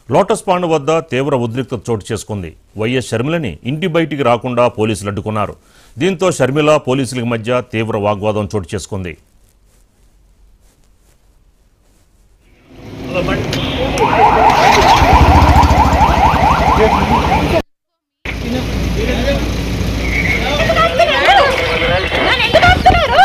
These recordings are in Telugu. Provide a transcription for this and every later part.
లోటస్ పాండ్ వద్ద తీవ్ర ఉద్రిక్తత చోటు చేసుకుంది వైఎస్ షర్మిలని ఇంటి బయటికి రాకుండా పోలీసులు అడ్డుకున్నారు దీంతో షర్మిల పోలీసుల మధ్య తీవ్ర వాగ్వాదం చోటు చేసుకుంది నన్ను ఎందుకు ఆపుతున్నారు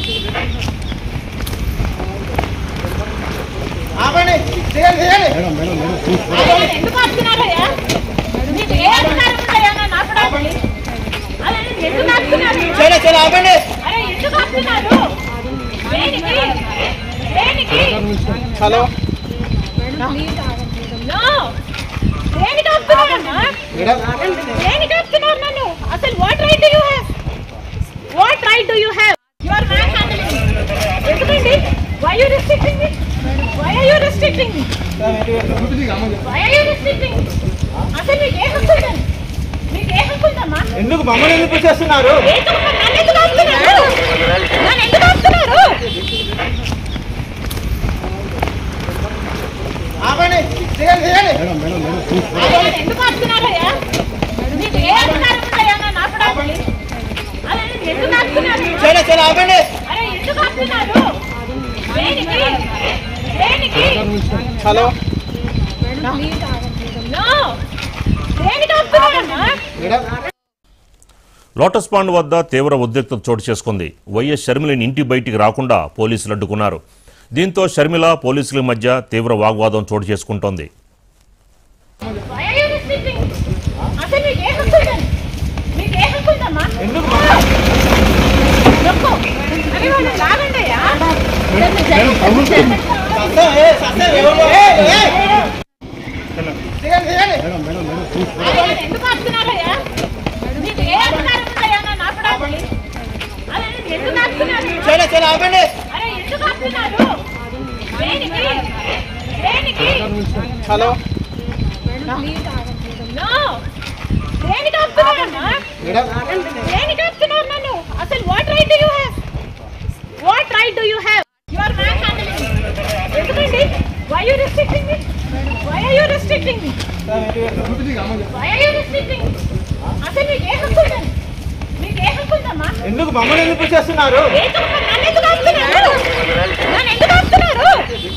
నన్ను ఎందుకు ఆపుతున్నారయ్యా? మీకు ఏ అధికారం ఉందయ్యా నన్ను ఆపడానికి? అరే, ఎందుకు ఆపుతున్నారు? అరే, ఎందుకు ఆపుతున్నారు? దేనికి? దేనికి? Hello No. దేనికి ఆపుతున్నారమ్మా? దేనికి ఆపుతున్నారు నన్ను? అసలు what right do you have? What right do you have? You are manhandling me. ఎందుకండి? Why you restricting me? Why are you restricting me? Why are you restricting me? అసలు మీకు ఏ హక్కు ఉందండి? మీకు ఏ హక్కు ఉందమ్మా? ఎందుకు మమ్మల్ని ఎందుకు చేస్తున్నారు ఏ తప్పు? నన్ను ఎందుకు ఆపుతున్నారు? నన్ను ఎందుకు ఆపుతున్నారు? అరే, ఎందుకు ఆపుతున్నారయ్యా? మీకు ఏ అధికారం ఉందయ్యా నన్ను ఆపడానికి? అరే, ఎందుకు ఆపుతున్నారు? చాలా చాలా ఆపండి అరే, ఎందుకు ఆపుతున్నారు? దేనికి? దేనికి? Hello No. దేనికి ఆపుతున్నారమ్మా? లోటస్ పాండ్ వద్ద తీవ్ర ఉద్రిక్తత చోటు చేసుకుంది వైఎస్ షర్మిలని ఇంటి బయటికి రాకుండా పోలీసులు అడ్డుకున్నారు దీంతో షర్మిల పోలీసుల మధ్య తీవ్ర వాగ్వాదం చోటు చేసుకుంటోంది Why are you restricting me? అసలు మీకు ఏ హక్కు ఉందండి? మీకు ఏ హక్కు ఉందమ్మా? ఎందుకు నొక్కు. అరే, వాళ్ళు లాగండి అయ్యా. సత్యం, ఏ, సత్యం, ఎవరు? ఏ, ఏ. అరే, ఎందుకు ఆపుతున్నారయ్యా? మీకు ఏ అధికారం ఉందయ్యా నన్ను ఆపడానికి? అరే, ఎందుకు ఆపుతున్నారు? చాలా చాలా ఆపండి అరే, ఎందుకు ఆపుతున్నారు? దేనికి? దేనికి? Hello No. దేనికి ఆపుతున్నారమ్మా? దేనికి ఆపుతున్నారు నన్ను? అసలు what right do you have? What right do you have? You are manhandling me. ఎందుకండి? Why you restricting me? Why are you restricting me? Why are you restricting me? అసలు మీకు ఏ హక్కు ఉందండి? మీకు ఏ హక్కు ఉందమ్మా? ఎందుకు మమ్మల్ని ఎందుకు చేస్తున్నారు ఏ తప్పు? నన్ను ఎందుకు ఆపుతున్నారు? నన్ను ఎందుకు ఆపుతున్నారు?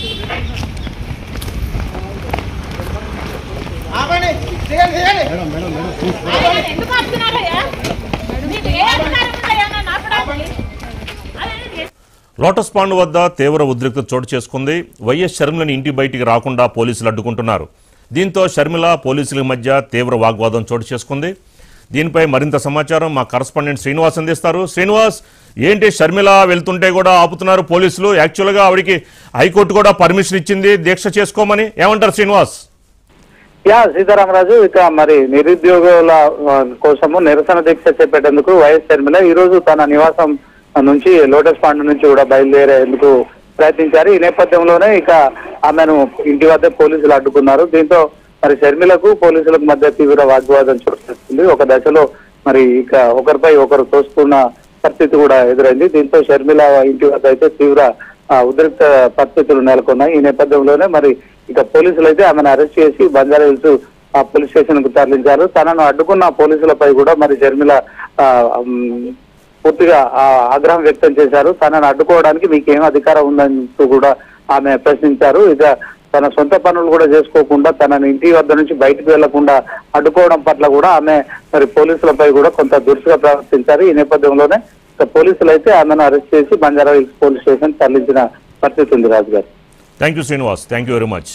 ఆపండి అరే, నన్ను ఎందుకు ఆపుతున్నారయ్యా? మీకు ఏ అధికారం ఉందయ్యా నన్ను ఆపడానికి? అరే, లోటస్ పాండ్ వద్ద తీవ్ర ఉద్రిక్తత చోటు చేసుకుంది వైఎస్ షర్మిలని ఇంటి బయటికి రాకుండా పోలీసులు అడ్డుకుంటున్నారు దీంతో షర్మిల పోలీసుల మధ్య తీవ్ర వాగ్వాదం చోటు చేసుకుంది దీనిపై మరింత సమాచారం మా కరస్పాండెంట్ శ్రీనివాస్ అందిస్తారు శ్రీనివాస్ ఏంటి షర్మిల వెళ్తుంటే కూడా ఆపుతున్నారు పోలీసులు యాక్చువల్గా ఆవిడికి హైకోర్టు కూడా పర్మిషన్ ఇచ్చింది దీక్ష చేసుకోమని ఏమంటారు శ్రీనివాస్ యా సీతారామరాజు ఇక మరి నిరుద్యోగుల ఆ, కోసము నిరసన దీక్ష చేపట్టేందుకు వైఎస్ షర్మిల ఈ రోజు తన నివాసం నుంచి లోటస్ పాండ్ నుంచి కూడా బయలుదేరేందుకు ప్రయత్నించారు ఈ నేపథ్యంలోనే ఇక ఆమెను ఇంటి వద్ద పోలీసులు అడ్డుకున్నారు దీంతో మరి షర్మిలకు పోలీసులకు మధ్య తీవ్ర వాగ్వాదం చోటు చేసుకుంది ఒక దశలో మరి ఇక ఒకరిపై ఒకరు తోస్తున్న పరిస్థితి కూడా ఎదురైంది దీంతో షర్మిల ఇంటి వద్ద అయితే తీవ్ర ఆ, ఉద్రిక్త పరిస్థితులు నెలకొన్నాయి ఈ నేపథ్యంలోనే మరి ఇక పోలీసులు అయితే ఆమెను అరెస్ట్ చేసి బంజారా హిల్స్ ఆ పోలీస్ స్టేషన్ కు తరలించారు తనను అడ్డుకున్న పోలీసులపై కూడా మరి షర్మిల ఆ, ఉమ్, పూర్తిగా ఆ, ఆగ్రహం వ్యక్తం చేశారు తనను అడ్డుకోవడానికి మీకు ఏం అధికారం ఉందంటూ కూడా ఆమె ప్రశ్నించారు ఇక తన సొంత పనులు కూడా చేసుకోకుండా తనని ఇంటి వద్ద నుంచి బయటకు వెళ్లకుండా అడ్డుకోవడం పట్ల కూడా ఆమె మరి పోలీసులపై కూడా కొంత దురుసుగా ప్రవర్తించారు ఈ నేపథ్యంలోనే ఇక పోలీసులు అయితే ఆమెను అరెస్ట్ చేసి బంజారా హిల్స్ పోలీస్ స్టేషన్ తరలించిన పరిస్థితి ఉంది Raju garu thank you Srinivas thank you very much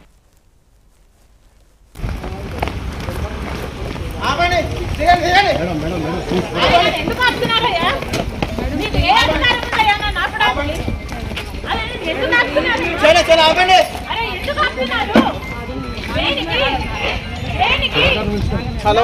ఆపండి చేయండి చేయండి అరే, నన్ను ఎందుకు ఆపుతున్నారయ్యా? మీకు ఏ అధికారం ఉందయ్యా నన్ను ఆపడానికి? అరే, ఎందుకు ఆపుతున్నారు? చాలా చాలా ఆపండి అరే, ఎందుకు ఆపుతున్నారు? దేనికి? దేనికి? Hello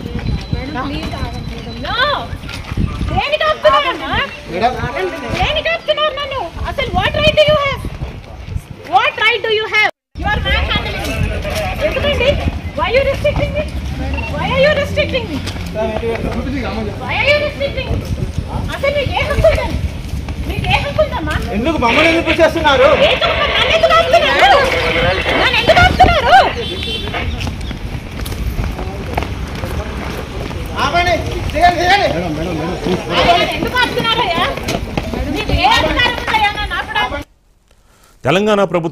No. దేనికి ఆపుతున్నారమ్మా? దేనికి ఆపుతున్నారు నన్ను? అసలు what right do you have? What right do you have? You are manhandling me. ఎందుకండి? Why you restricting me? Why are you restricting me? Why are you restricting me? అసలు మీకు ఏ హక్కు ఉందండి? మీకు ఏ హక్కు ఉందమ్మా? ఎందుకు మమ్మల్ని ఎందుకు చేస్తున్నారు ఏ తప్పు? నన్ను ఎందుకు ఆపుతున్నారు? నన్ను ఎందుకు ఆపుతున్నారు? ఆయన ఎందుకు ఆపుతున్నారయ్యా మీకు ఏ అధికారం ఉందయ్యా నన్ను ఆపడానికి? తెలంగాణ ప్రభుత్వం